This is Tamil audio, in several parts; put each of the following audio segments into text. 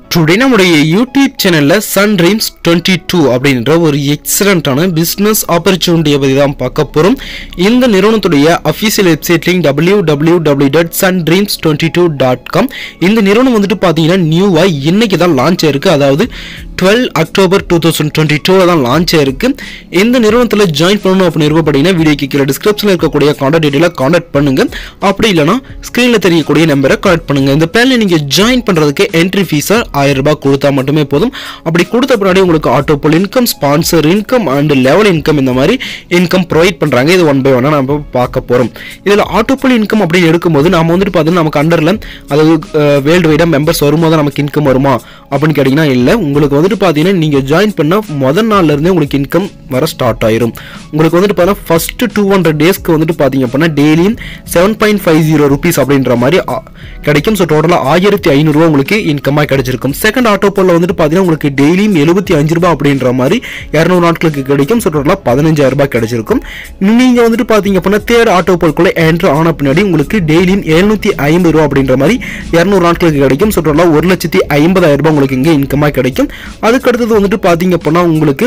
டுடே நம்முடைய யூடியூப் சேனல்ல சன் ட்ரீம்ஸ் டுவெண்ட்டி டூ அப்படின்ற ஒரு எக்ஸலண்ட்டான பிஸ்னஸ் ஆப்பர்ச்சுனிட்டியை பற்றி தான் பார்க்க போகிறோம் இந்த நிறுவனத்துடைய official website link W W W dot sun dreams twenty two dot com இந்த நிறுவனம் வந்துட்டு பார்த்தீங்கன்னா நியூவாக இன்னைக்கு தான் லான்ச் ஆயிருக்கு அதாவது twelve October two thousand twenty டூவில் தான் லான்ச் ஆயிருக்கு இந்த நிறுவனத்தில் ஜாயின் பண்ணணும் அப்படின்னு விருப்பப்பட்டீங்கன்னா வீடியோக்கு கீழே டிஸ்கிரிப்ஷனில் இருக்கக்கூடிய காண்டாக்ட் டீட்டெயிலாக காண்டாக்ட் பண்ணுங்க அப்படி இல்லைனா ஸ்க்ரீனில் தெரியக்கூடிய நம்பரை கான்டாக்ட் பண்ணுங்க இந்த பிளானில் நீங்கள் ஜாயின் பண்ணுறதுக்கு என்ட்ரி ஃபீஸாக ஆயிரம் ரூபாய் கொடுத்தா மட்டுமே போதும் அப்படி கொடுத்த பின்னாடி உங்களுக்கு autopool income sponsor income and level income இந்த மாதிரி இன்கம் ப்ரொவைட் பண்ணுறாங்க இது ஒன் பை ஒன்னாக நம்ம பார்க்க போகிறோம் இதில் ஆட்டோபோல் இன்கம் அப்படின்னு எடுக்கும்போது நம்ம வந்துட்டு பார்த்தீங்கன்னா நமக்கு அண்டரில் அதாவது வேர்ல்டு வைடாக மெம்பர்ஸ் வரும்போது நமக்கு இன்கம் வருமா அப்படின்னு கேட்டிங்கன்னா இல்லை உங்களுக்கு வந்துட்டு பார்த்தீங்கன்னா நீங்கள் ஜாயின் பண்ண முதல் நாள்ல இருந்தே உங்களுக்கு இன்கம் வர ஸ்டார்ட் ஆயிரும் உங்களுக்கு வந்துட்டு பார்த்தீங்கன்னா ஃபர்ஸ்ட் டூ ஹண்ட்ரட் டேஸ்க்கு வந்துட்டு பார்த்தீங்க அப்படின்னா டெய்லியும் seven point five zero rupees அப்படின்ற மாதிரி ஆ, கிடைக்கும் ஸோ டோட்டலாக ஆயிரத்தி ஐநூறுரூவா உங்களுக்கு இன்கமாக கிடைச்சிருக்கும் செகண்ட் ஆட்டோ போலில் வந்துட்டு பார்த்தீங்கன்னா உங்களுக்கு டெய்லியும் எழுபத்தி அஞ்சு ரூபாய் அப்படின்ற மாதிரி இரநூறு நாட்களுக்கு கிடைக்கும் ஸோ டோட்டலாக பதினஞ்சாயிரம் ரூபாய் கிடைச்சிருக்கும் நீங்கள் வந்துட்டு பார்த்தீங்க அப்படின்னா தேர்ட் ஆட்டோ போல்குள்ளே என்ட்ரு ஆன பின்னாடி உங்களுக்கு டெய்லியும் எழுநூற்றி ஐம்பது ரூபா அப்படின்ற மாதிரி இரநூறு நாட்களுக்கு கிடைக்கும் ஸோ டோட்டலாக ஒரு லட்சத்தி ஐம்பதாயிரம் ரூபாய் உங்களுக்கு இங்கே இன்கமாக கிடைக்கும் அதுக்கு அடுத்தது வந்துட்டு பார்த்தீங்க அப்படின்னா உங்களுக்கு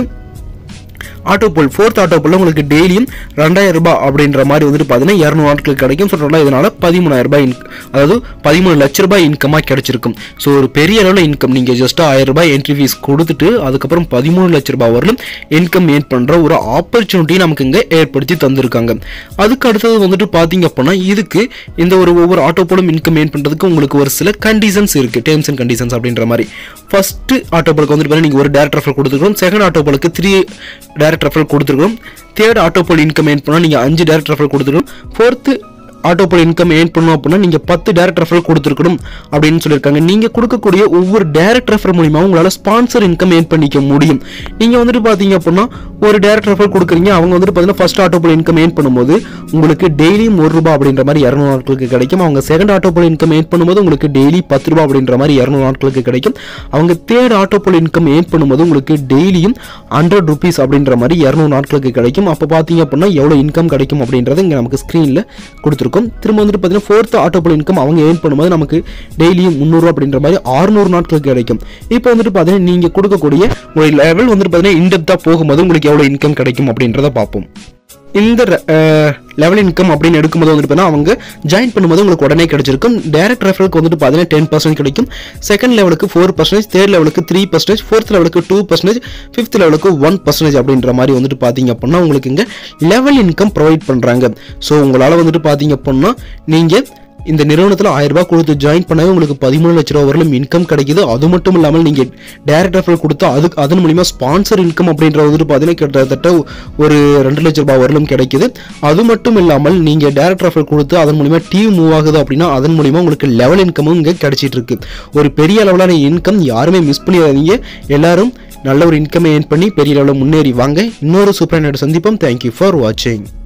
auto pool fourth auto pool உங்களுக்கு டெய்லியும் ரெண்டாயிரம் ரூபாய் அப்படின்ற மாதிரி வந்துட்டு பார்த்தீங்கன்னா இரநூறு நாட்களுக்கு கிடைக்கும் சொல்கிறோம்ல இதனால பதிமூணாயிரம் ரூபாய் இன் அதாவது பதிமூணு லட்ச ரூபாய் இன்கமாக கிடைச்சிருக்கும் ஸோ ஒரு பெரிய அளவில் இன்கம் நீங்கள் ஜஸ்ட் ஆயிரம் ரூபாய் என்ட்ரி ஃபீஸ் கொடுத்துட்டு அதுக்கப்புறம் பதிமூணு லட்ச ரூபாய் வரலும் இன்கம் ஏன் பண்ணுற ஒரு ஆப்பர்ச்சுனிட்டி நமக்கு இங்கே ஏற்படுத்தி தந்திருக்காங்க அதுக்கு அடுத்தது வந்துட்டு பார்த்தீங்க அப்படின்னா இதுக்கு இந்த ஒரு ஒவ்வொரு ஆட்டோ போலும் இன்கம் ஏன் பண்ணுறதுக்கு உங்களுக்கு ஒரு சில கண்டிஷன்ஸ் இருக்குது டேர்ம்ஸ் அண்ட் கண்டிஷன்ஸ் அப்படின்ற மாதிரி ஃபர்ஸ்ட் ஆட்டோ போலுக்கு வந்துட்டு பாருங்க நீங்கள் ஒரு டேரக்ட் ரெஃபர் கொடுத்துருக்கோம் செகண்ட் ஆட்டோ போலுக்கு த்ரீ டேரக்ட் ரெஃபர் கொடுத்துருக்கோம் third auto pool income earn பண்ணால் நீங்கள் அஞ்சு டேரக்ட் ரெஃபர் கொடுத்துருக்கோம் fourth auto pool income earn பண்ணணும் அப்படின்னா நீங்கள் பத்து டேரக்ட் ரெஃபர் கொடுத்துருக்கணும் அப்படின்னு சொல்லியிருக்காங்க நீங்கள் கொடுக்கக்கூடிய ஒவ்வொரு டேரக்ட் ரெஃபர் மூலிமா உங்களால் ஸ்பான்சர் இன்கம் ஏன் பண்ணிக்க முடியும் நீங்கள் வந்துட்டு பார்த்தீங்க அப்படின்னா ஒரு டேரக்ட் ரெஃபர் கொடுக்குறீங்க அவங்க வந்துட்டு பார்த்தீங்கன்னா ஃபர்ஸ்ட் ஆட்டோ போல் இன்கம் ஏன் பண்ணும்போது உங்களுக்கு டெய்லியும் ஒரு ரூபா அப்படின்ற மாதிரி இரநூறு நாட்களுக்கு கிடைக்கும் அவங்க செகண்ட் ஆட்டோ போல் இன்கம் ஏன் பண்ணும்போது உங்களுக்கு டெய்லி பத்து ரூபா அப்படின்ற மாதிரி இரநூறு நாட்களுக்கு கிடைக்கும் அவங்க தேர்ட் ஆட்டோ போல் இன்கம் ஏன் பண்ணும்போது உங்களுக்கு டெய்லியும் ஹண்ட்ரட் ருபீஸ் அப்படின்ற மாதிரி இரநூறு நாட்களுக்கு கிடைக்கும் அப்போ பார்த்தீங்க அப்படின்னா எவ்வளோ இன்கம் கிடைக்கும் அப்படின்றது இங்கே நமக்கு ஸ்க்ரீனில் கொடுத்துருக்கோம் திரும்ப வந்துட்டு பார்த்தீங்கன்னா ஃபோர்த் ஆட்டோ போல் இன்கம் அவங்க ஏர்ன் பண்ணும்போது நமக்கு டெய்லியும் முந்நூறுரூவா அப்படின்ற மாதிரி ஆறுநூறு நாட்களுக்கு கிடைக்கும் இப்போ வந்துட்டு பார்த்தீங்கன்னா நீங்கள் கொடுக்கக்கூடிய ஒரு லெவல் வந்துட்டு பார்த்தீங்கன்னா இன்டெப்த்தாக போகும்போது உங்களுக்கு எவ்வளோ இன்கம் கிடைக்கும் அப்படின்றத பார்ப்போம் இந்த லெவல் இன்கம் அப்படின்னு எடுக்கும்போது வந்துட்டு பார்த்தீங்கன்னா அவங்க ஜாயின் பண்ணும்போது உங்களுக்கு உடனே கிடைச்சிருக்கும் டேரக்ட் ரெஃபருக்கு வந்துட்டு பார்த்தீங்கன்னா டென் பர்சன்ட் கிடைக்கும் செகண்ட் லெவலுக்கு ஃபோர் பர்சன்டேஜ் தேர்ட் லெவலுக்கு த்ரீ பர்சன்டேஜ் ஃபோர்த் லெவலுக்கு டூ பர்சன்டேஜ் ஃபிஃப்த் லெவலுக்கு ஒன் பர்சன்டேஜ் அப்படின்ற மாதிரி வந்துட்டு பார்த்தீங்க அப்படின்னா உங்களுக்கு இங்கே லெவல் இன்கம் ப்ரொவைட் பண்ணுறாங்க ஸோ உங்களால் வந்துட்டு பார்த்தீங்க அப்படின்னா நீங்கள் இந்த நிறுவனத்தில் ஆயிரம் ரூபாய் கொடுத்து ஜாயின் பண்ணவே உங்களுக்கு பதிமூணு லட்ச ரூபா வரலும் இன்கம் கிடைக்குது அது மட்டும் இல்லாமல் நீங்கள் டேரக்ட் ரெஃபர் கொடுத்தா அதுக்கு அதன் மூலிமா ஸ்பான்சர் இன்கம் அப்படின்ற வந்துட்டு பார்த்தீங்கன்னா கிட்டத்தட்ட ஒரு ரெண்டு லட்ச ரூபாய் வரலும் கிடைக்குது அது மட்டும் இல்லாமல் நீங்கள் டேரக்ட் ரெஃபர் கொடுத்து அதன் மூலிமா டீம் மூவ் ஆகுது அப்படின்னா அதன் மூலிமா உங்களுக்கு லெவல் இன்கமும் இங்கே கிடைச்சிட்டு இருக்கு ஒரு பெரிய அளவிலான இன்கம் யாருமே மிஸ் பண்ணிடாதீங்க எல்லாரும் நல்ல ஒரு இன்கமை ஏர்ன் பண்ணி பெரிய லெவலில் முன்னேறி வாங்க இன்னொரு சூப்பரான சந்திப்போம் தேங்க்யூ ஃபார் வாட்சிங்